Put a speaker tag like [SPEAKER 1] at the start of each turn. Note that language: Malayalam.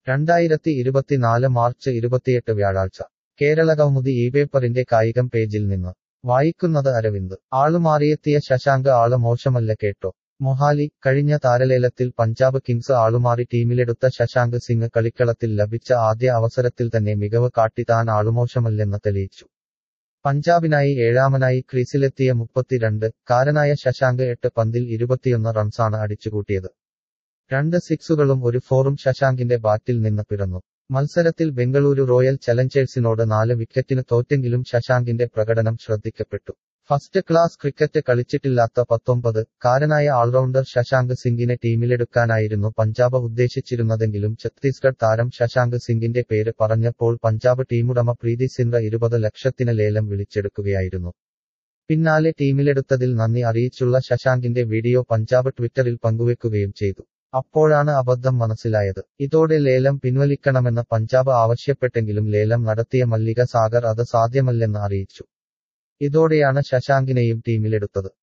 [SPEAKER 1] രണ്ടായിരത്തി ഇരുപത്തിനാല് മാർച്ച് ഇരുപത്തിയെട്ട് വ്യാഴാഴ്ച കേരള കൗമുദി ഈ പേപ്പറിന്റെ കായികം പേജിൽ നിന്ന് വായിക്കുന്നത് അരവിന്ദ് ആളുമാറിയെത്തിയ ശശാങ്ക് ആള് മോശമല്ല കേട്ടോ മൊഹാലി കഴിഞ്ഞ താരലേലത്തിൽ പഞ്ചാബ് കിങ്സ് ആളുമാറി ടീമിലെടുത്ത ശശാങ്ക് സിംഗ് കളിക്കളത്തിൽ ലഭിച്ച ആദ്യ അവസരത്തിൽ തന്നെ മികവ് കാട്ടി താൻ ആളുമോശമല്ലെന്ന് തെളിയിച്ചു പഞ്ചാബിനായി ഏഴാമനായി ക്രീസിലെത്തിയ മുപ്പത്തിരണ്ട് കാരനായ ശശാങ്ക് എട്ട് പന്തിൽ ഇരുപത്തിയൊന്ന് റൺസാണ് അടിച്ചുകൂട്ടിയത് രണ്ട് സിക്സുകളും ഒരു ഫോറും ശശാങ്കിന്റെ ബാറ്റിൽ നിന്ന് പിറന്നു മത്സരത്തിൽ ബംഗളൂരു റോയൽ ചലഞ്ചേഴ്സിനോട് നാല് വിക്കറ്റിന് തോറ്റെങ്കിലും ശശാങ്കിന്റെ പ്രകടനം ശ്രദ്ധിക്കപ്പെട്ടു ഫസ്റ്റ് ക്ലാസ് ക്രിക്കറ്റ് കളിച്ചിട്ടില്ലാത്ത പത്തൊമ്പത് കാരനായ ഓൾറൗണ്ടർ ശശാങ്ക് സിംഗിനെ ടീമിലെടുക്കാനായിരുന്നു പഞ്ചാബ് ഉദ്ദേശിച്ചിരുന്നതെങ്കിലും ഛത്തീസ്ഗഡ് താരം ശശാങ്ക് സിംഗിന്റെ പേര് പറഞ്ഞപ്പോൾ പഞ്ചാബ് ടീമുടമ പ്രീതി സിൻറ ഇരുപത് ലക്ഷത്തിന് ലേലം വിളിച്ചെടുക്കുകയായിരുന്നു പിന്നാലെ ടീമിലെടുത്തതിൽ നന്ദി അറിയിച്ചുള്ള ശശാങ്കിന്റെ വീഡിയോ പഞ്ചാബ് ട്വിറ്ററിൽ പങ്കുവെക്കുകയും ചെയ്തു അപ്പോഴാണ് അബദ്ധം മനസ്സിലായത് ഇതോടെ ലേലം പിൻവലിക്കണമെന്ന് പഞ്ചാബ് ആവശ്യപ്പെട്ടെങ്കിലും ലേലം നടത്തിയ മല്ലിക സാഗർ അത് സാധ്യമല്ലെന്ന് അറിയിച്ചു ഇതോടെയാണ് ശശാങ്കിനെയും ടീമിലെടുത്തത്